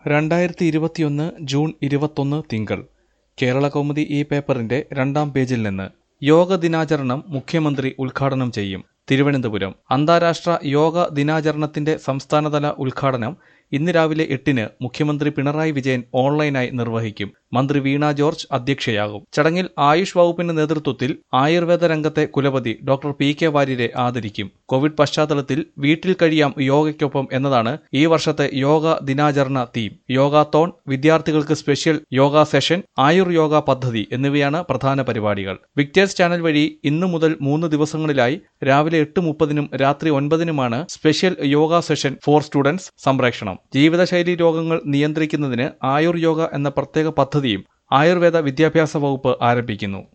രണ്ടായിരത്തി ഇരുപത്തിയൊന്ന് ജൂൺ ഇരുപത്തൊന്ന് തിങ്കൾ കേരള കൗമുദി ഈ പേപ്പറിന്റെ രണ്ടാം പേജിൽ നിന്ന് യോഗ ദിനാചരണം മുഖ്യമന്ത്രി ഉദ്ഘാടനം ചെയ്യും തിരുവനന്തപുരം അന്താരാഷ്ട്ര യോഗ ദിനാചരണത്തിന്റെ സംസ്ഥാനതല ഉദ്ഘാടനം ഇന്ന് രാവിലെ എട്ടിന് മുഖ്യമന്ത്രി പിണറായി വിജയൻ ഓൺലൈനായി നിർവഹിക്കും മന്ത്രി വീണ ജോർജ് അധ്യക്ഷയാകും ചടങ്ങിൽ ആയുഷ് വകുപ്പിന്റെ നേതൃത്വത്തിൽ ആയുർവേദ രംഗത്തെ കുലപതി ഡോക്ടർ പി കെ വാര്യരെ ആദരിക്കും കോവിഡ് പശ്ചാത്തലത്തിൽ വീട്ടിൽ കഴിയാം യോഗയ്ക്കൊപ്പം എന്നതാണ് ഈ വർഷത്തെ യോഗ ദിനാചരണ തീം യോഗാത്തോൺ വിദ്യാർത്ഥികൾക്ക് special yoga session Ayur yoga പദ്ധതി എന്നിവയാണ് പ്രധാന പരിപാടികൾ വിക്ടേഴ്സ് ചാനൽ വഴി ഇന്നു മുതൽ മൂന്ന് ദിവസങ്ങളിലായി രാവിലെ എട്ട് മുപ്പതിനും രാത്രി ഒൻപതിനുമാണ് special yoga session for students സംപ്രേഷണം ജീവിതശൈലി രോഗങ്ങൾ നിയന്ത്രിക്കുന്നതിന് ആയുർ യോഗ എന്ന പ്രത്യേക പദ്ധതിയും ആയുർവേദ വിദ്യാഭ്യാസ വകുപ്പ് ആരംഭിക്കുന്നു